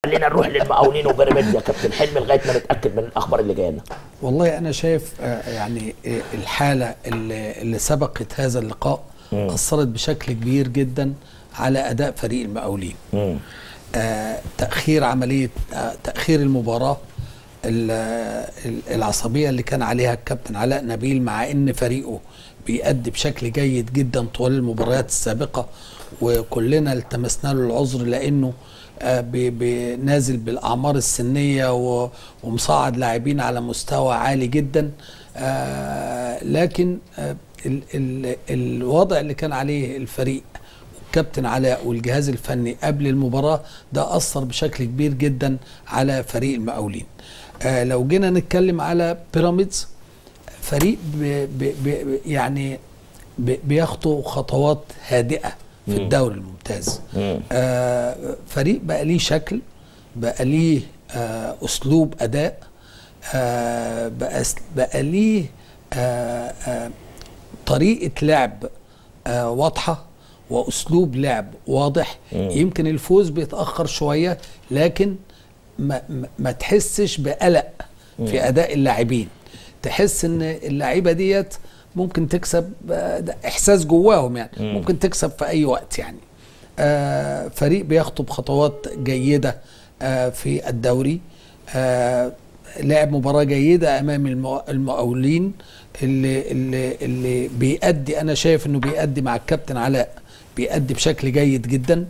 خلينا نروح للمقاولين وبيراميدز يا كابتن حلمي لغايه ما نتاكد من الاخبار اللي جايه لنا والله انا شايف آه، يعني آه، الحاله اللي, اللي سبقت هذا اللقاء اثرت بشكل كبير جدا على اداء فريق المقاولين آه تاخير عمليه آه تاخير المباراه ال- ال- العصبيه اللي كان عليها الكابتن علاء نبيل مع ان فريقه بيأدي بشكل جيد جدا طوال المباريات السابقه وكلنا التمسنا له العذر لانه آه، بي- بي- نازل بالاعمار السنيه و- ومصعد لاعبين على مستوى عالي جدا آه، لكن آه، ال- ال- الوضع اللي كان عليه الفريق كابتن علاء والجهاز الفني قبل المباراة ده أثر بشكل كبير جدا على فريق المقاولين آه لو جينا نتكلم على بيراميدز فريق ب ب ب يعني ب بيخطو خطوات هادئة في الدوري الممتاز آه فريق بقى ليه شكل بقى ليه آه أسلوب أداء آه بقى, بقى ليه آه آه طريقة لعب آه واضحة وأسلوب لعب واضح يمكن الفوز بيتأخر شوية لكن ما, ما, ما تحسش بقلق في أداء اللاعبين تحس ان اللعيبة ديت ممكن تكسب آه، ده إحساس جواهم يعني ممكن تكسب في أي وقت يعني آه فريق بيخطب خطوات جيدة آه في الدوري آه لعب مباراة جيدة أمام المو- المقاولين اللي, اللي, اللي بيأدي أنا شايف إنه بيأدي مع الكابتن علاء بيأدي بشكل جيد جدا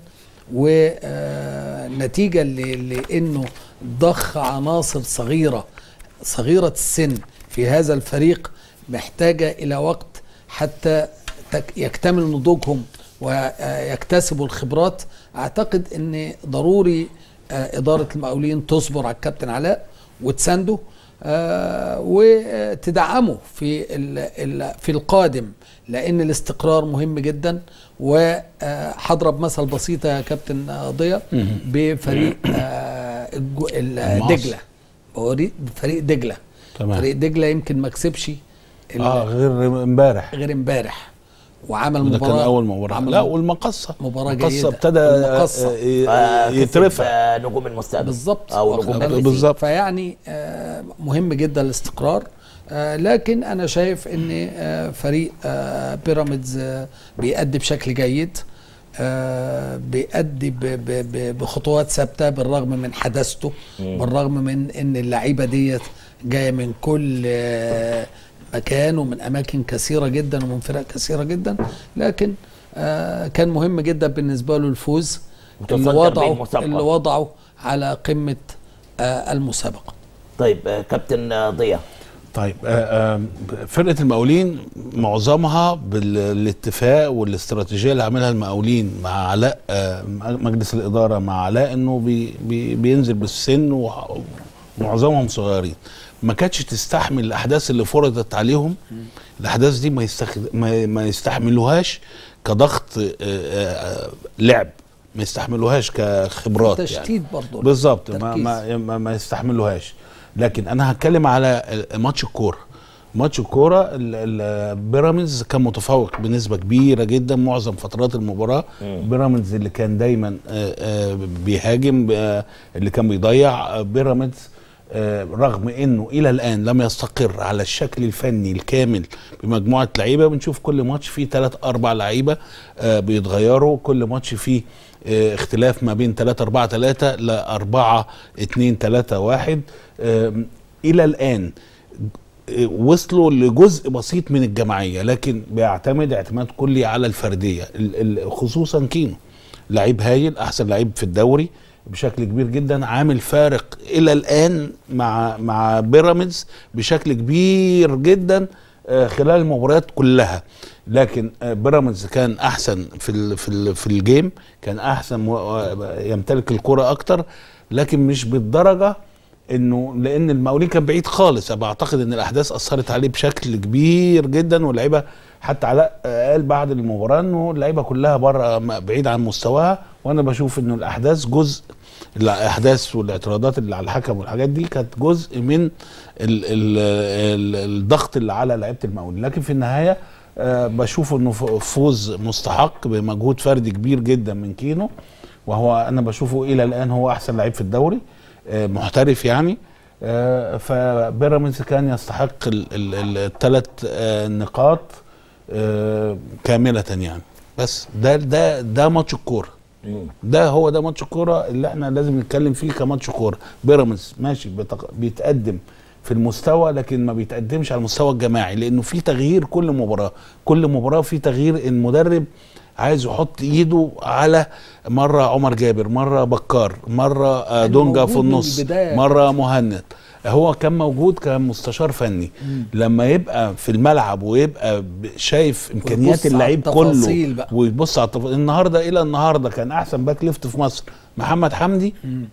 ونتيجة لأنه ضخ عناصر صغيرة صغيرة السن في هذا الفريق محتاجة إلى وقت حتى تك- يكتمل نضوجهم ويكتسبوا الخبرات أعتقد أن ضروري آه، إدارة المقاولين تصبر على الكابتن علاء وتسانده آه، وتدعمه في ال- ال- في القادم لان الاستقرار مهم جدا وهضرب مثل بسيط يا كابتن آه، ضياء بفريق آه، الجو- ال- المعاصر. دجله بوري- فريق دجله تمام. فريق دجله يمكن ما كسبش ال- اه غير امبارح غير امبارح وعمل ده مباراه كان اول مباراه عمل لا والمقصه مباراة المقصه جيدة. ابتدى والمقصة. آه، ي- آه، كسب، يترفع آه، نجوم المستقبل بالظبط او واخد نجوم بالك؟ الريسي. بالظبط. فيعني آه، مهم جدا الاستقرار آه، لكن انا شايف ان آه، فريق آه، بيراميدز آه، بيأدي بشكل جيد آه، بيأدي ب- ب- ب- بخطوات ثابته بالرغم من حداثته بالرغم من ان اللعيبه ديت جايه من كل آه، مكان ومن اماكن كثيره جدا ومن فرق كثيره جدا لكن آه، كان مهم جدا بالنسبه له الفوز اللي متصدر وضعه بالمسابقة. اللي وضعه على قمه آه، المسابقه طيب آه، كابتن آه، ضياء طيب آه، آه، فرقه المقاولين معظمها بالاتفاق والاستراتيجيه اللي عاملها المقاولين مع علاء آه، مجلس الاداره مع علاء انه بي بي بينزل بالسن وح- ومعظمهم صغيرين ما كانتش تستحمل الاحداث اللي فرضت عليهم الاحداث دي ما يستخد... ما, ما يستحملوهاش كضغط آه، آه، لعب ما يستحملوهاش كخبرات يعني. تشتيت برضه بالظبط ما, تركيز. ما, ما, ما يستحملوهاش لكن انا هتكلم على ال- ماتش الكوره ماتش الكوره ال- ال- بيراميدز كان متفوق بنسبه كبيره جدا معظم فترات المباراه بيراميدز اللي كان دايما آه، آه، بيهاجم آه، اللي كان بيضيع آه، بيراميدز آه، رغم انه الى الان لم يستقر على الشكل الفني الكامل بمجموعه لعيبه بنشوف كل ماتش فيه ثلاث اربع لعيبه آه، بيتغيروا كل ماتش فيه آه، اختلاف ما بين 3 4 3 ل 4 2 3 1 آم، الى الان آه، وصلوا لجزء بسيط من الجماعيه لكن بيعتمد اعتماد كلي على الفرديه ال- ال- خصوصا كينو لعيب هايل احسن لعيب في الدوري بشكل كبير جدا عامل فارق الى الان مع مع بيراميدز بشكل كبير جدا آه، خلال المباريات كلها لكن آه، بيراميدز كان احسن في ال في ال في الجيم كان احسن مو- آه، يمتلك الكره اكتر لكن مش بالدرجه انه لان المقاولين كان بعيد خالص أنا بعتقد ان الاحداث اثرت عليه بشكل كبير جدا واللعيبه حتى علاء آه، قال بعد المباراه انه اللعيبه كلها بره بعيد عن مستواها وانا بشوف انه الاحداث جزء الاحداث والاعتراضات اللي على الحكم والحاجات دي كانت جزء من ال ال ال الضغط اللي على لعيبه المقاولين لكن في النهايه آه، بشوف انه ف- فوز مستحق بمجهود فردي كبير جدا من كينو وهو انا بشوفه الى الان هو احسن لعيب في الدوري آه، محترف يعني آه، فبيراميدز كان يستحق الثلاث نقاط آه، كامله يعني بس ده ده ده ماتش الكوره ده هو ده ماتش الكوره اللي احنا لازم نتكلم فيه كماتش كوره بيراميدز ماشي بيتق- بيتقدم في المستوى لكن ما بيتقدمش على المستوى الجماعي لانه في تغيير كل مباراه كل مباراه في تغيير المدرب عايز يحط ايده على مره عمر جابر مره بكار مره آه، كان دونجا في موجود من النص البداية. مره مهند هو كان موجود كمستشار فني لما يبقى في الملعب ويبقى ب- شايف امكانيات ويبص على اللعيب التفاصيل كله بقى. ويبص على التف... النهارده الى النهارده كان احسن باك ليفت في مصر محمد حمدي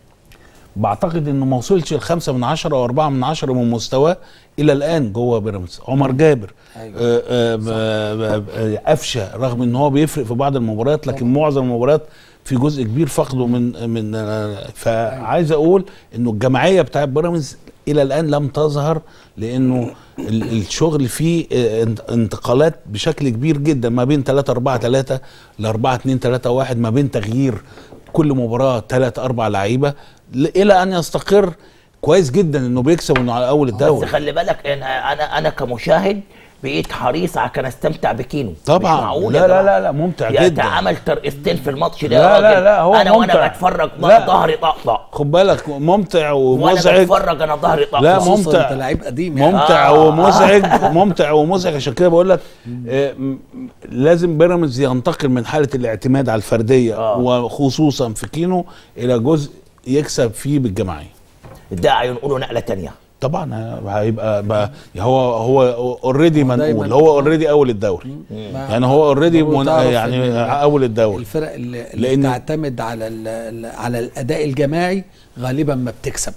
بعتقد انه ما وصلش لخمسة من عشرة او أربعة من عشرة من مستواه الى الان جوه بيراميدز عمر جابر أيوة. آه، آه، آه، آه، قفشه رغم ان هو بيفرق في بعض المباريات لكن معظم المباريات في جزء كبير فقده من من آه، فعايز اقول انه الجماعيه بتاعت بيراميدز الى الان لم تظهر لانه ال- الشغل فيه آه، انت- انتقالات بشكل كبير جدا ما بين 3 4 3 ل 4 2 3 1 ما بين تغيير كل مباراه ثلاث اربع لعيبه ل- الى ان يستقر كويس جدا انه بيكسب انه على اول بس الدوري خلي بالك انا انا انا كمشاهد بقيت حريص على كان استمتع بكينو طبعاً. مش معقول لا يا لا جماعة. لا لا، ممتع يا جداً. ده عمل ترقصتين في الماتش ده لا يا لا راجل. لا، هو انا ممتع. وانا بتفرج لا. ظهري طقطق خد بالك ممتع وانا ومزعج بتفرج انا ظهري طقطق لا، خصوصاً ممتع. انت لعيب قديم يعني ممتع آه. ومزعج ممتع ومزعج عشان كده بقول لك آه، م- لازم بيراميدز ينتقل من حاله الاعتماد على الفرديه آه. وخصوصا في كينو الى جزء يكسب فيه بالجماعيه ده هينقلوا نقله تانية طبعا هيبقى بقى هو هو اوريدي هو منقول دايماً- هو اوريدي اول الدوري ما- يعني هو اوريدي برضو من تعرف يعني إن اول الدوري الفرق اللي, اللي لأن- بتعتمد على ال- ال- على الاداء الجماعي غالبا ما بتكسب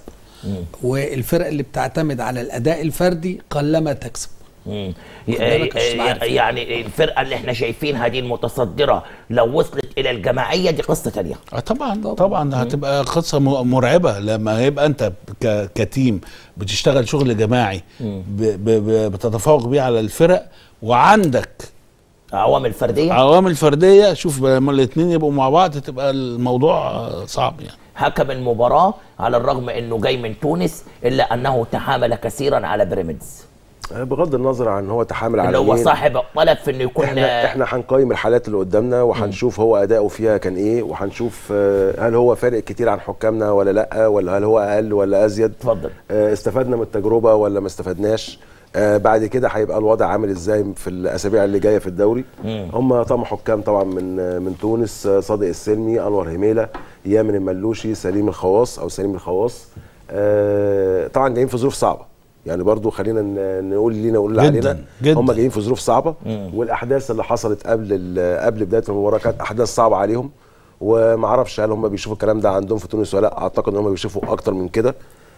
والفرق اللي بتعتمد على الاداء الفردي قلما تكسب مم. خد بالك عشان عارف. يعني الفرقه اللي احنا شايفينها دي المتصدره لو وصلت الى الجماعيه دي قصه تانية آه طبعا طبعاً. طبعا, طبعا هتبقى قصه م- مرعبه لما يبقى انت ك- كتيم بتشتغل شغل جماعي ب ب ب بتتفوق بيه على الفرق وعندك عوامل فرديه عوامل فرديه شوف لما الاثنين يبقوا مع بعض تبقى الموضوع آه، صعب يعني حكم المباراه على الرغم انه جاي من تونس الا انه تحامل كثيرا على بيراميدز بغض النظر عن هو تحامل على اللي هو مين، صاحب الطلب في انه يكون احنا احنا هنقيم الحالات اللي قدامنا وهنشوف هو اداؤه فيها كان ايه وهنشوف آه، هل هو فارق كتير عن حكامنا ولا لا ولا هل هو اقل ولا ازيد اتفضل آه، استفدنا من التجربه ولا ما استفدناش آه، بعد كده هيبقى الوضع عامل ازاي في الاسابيع اللي جايه في الدوري هم طبعا حكام طبعا من آه، من تونس آه، صادق السلمي انور هميله يامن الملوشي سليم الخواص او سليم الخواص آه، طبعا جايين في ظروف صعبه يعني برضو خلينا ن- نقول لينا نقول اللي جداً، علينا جداً. هم جايين في ظروف صعبه والاحداث اللي حصلت قبل ال- قبل بدايه المباراه كانت احداث صعبه عليهم وما اعرفش هل هم بيشوفوا الكلام ده عندهم في تونس ولا لا اعتقد ان هم بيشوفوا اكتر من كده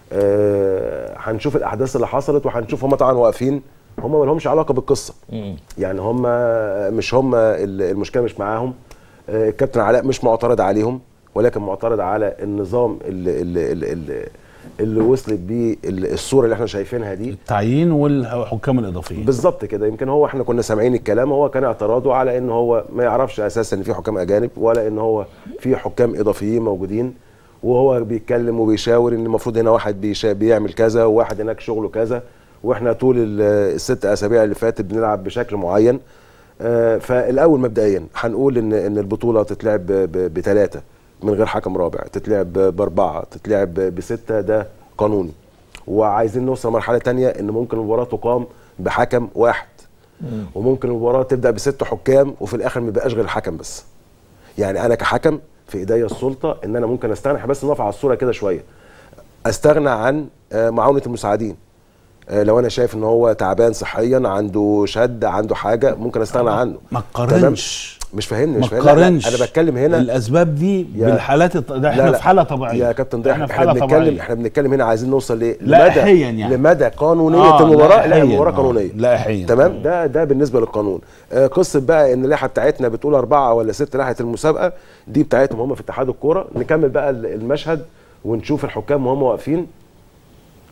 آه، هنشوف الاحداث اللي حصلت وهنشوف هم طبعا واقفين هم ما لهمش علاقه بالقصه يعني هم مش هم ال- المشكله مش معاهم آه، الكابتن علاء مش معترض عليهم ولكن معترض على النظام اللي اللي, اللي, اللي, اللي وصلت بيه ال- الصوره اللي احنا شايفينها دي التعيين والحكام الاضافيين بالظبط كده يمكن هو احنا كنا سامعين الكلام هو كان اعتراضه على ان هو ما يعرفش اساسا ان في حكام اجانب ولا ان هو في حكام اضافيين موجودين وهو بيتكلم وبيشاور ان المفروض هنا واحد بيشا بيعمل كذا وواحد هناك شغله كذا واحنا طول ال- الست اسابيع اللي فاتت بنلعب بشكل معين آه، فالاول مبدئيا هنقول ان ان البطوله تتلعب بثلاثه من غير حكم رابع تتلعب ب- باربعه تتلعب ب- بسته ده قانوني وعايزين نوصل لمرحله تانية ان ممكن المباراه تقام بحكم واحد وممكن المباراه تبدا بست حكام وفي الاخر ما يبقاش غير الحكم بس يعني انا كحكم في ايديا السلطه ان انا ممكن استغنى إحنا بس نقف على الصوره كده شويه استغنى عن آه، معاونه المساعدين آه، لو انا شايف ان هو تعبان صحيا عنده شد عنده حاجه ممكن استغنى عنه ما تمام؟ تقارنش مش فاهمني ما مش فاهمني لا، لا، تقارنش انا بتكلم هنا الاسباب دي يا- بالحالات الط... ده احنا لا، لا. في حاله طبيعيه يا كابتن ضياء احنا احنا, في حاله بنتكلم طبيعيه احنا بنتكلم هنا عايزين نوصل ليه لائحياً يعني. لمدى قانونيه آه، المباراه لا لائحياً، المباراه آه، قانونيه لائحياً. تمام ده ده بالنسبه للقانون آه قصه بقى ان اللائحه بتاعتنا بتقول اربعه ولا ست لائحه المسابقه دي بتاعتهم هم في اتحاد الكوره نكمل بقى ال- المشهد ونشوف الحكام وهم واقفين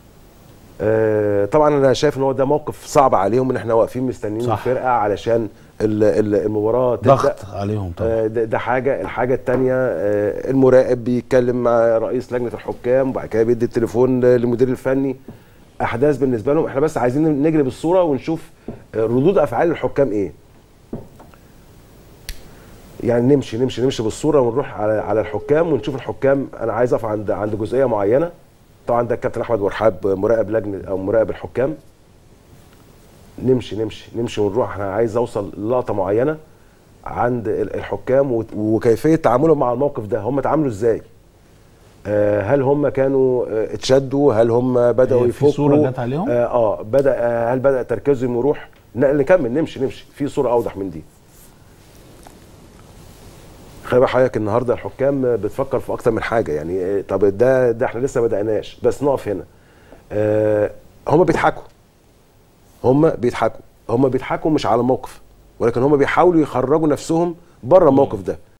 آه طبعا انا شايف ان هو ده موقف صعب عليهم ان احنا واقفين مستنيين صح. الفرقه علشان ال- ال- المباراه تبدا ضغط عليهم طبعا آه، ده ده حاجه الحاجه الثانيه المراقب بيتكلم مع رئيس لجنه الحكام وبعد كده بيدي التليفون للمدير الفني احداث بالنسبه لهم احنا بس عايزين نجري بالصوره ونشوف آه، ردود افعال الحكام ايه يعني نمشي نمشي نمشي بالصوره ونروح على على الحكام ونشوف الحكام انا عايز اقف عند عند جزئيه معينه طبعا ده الكابتن احمد ورحاب مراقب لجنه او مراقب الحكام نمشي نمشي نمشي ونروح انا عايز اوصل للقطه معينه عند ال- الحكام وت- وكيفيه تعاملهم مع الموقف ده هم اتعاملوا ازاي آه، هل هم كانوا آه، اتشدوا هل هم بداوا هي في يفكوا صورة جت عليهم؟ اه, آه بدا آه هل بدا تركيزهم يروح ن- نكمل نمشي نمشي في صوره اوضح من دي خلي بالك حضرتك النهارده الحكام بتفكر في اكتر من حاجه يعني آه، طب ده ده احنا لسه ما بدأناش بس نقف هنا آه هم بيضحكوا هم بيضحكوا هم بيضحكوا مش على موقف ولكن هم بيحاولوا يخرجوا نفسهم بره الموقف ده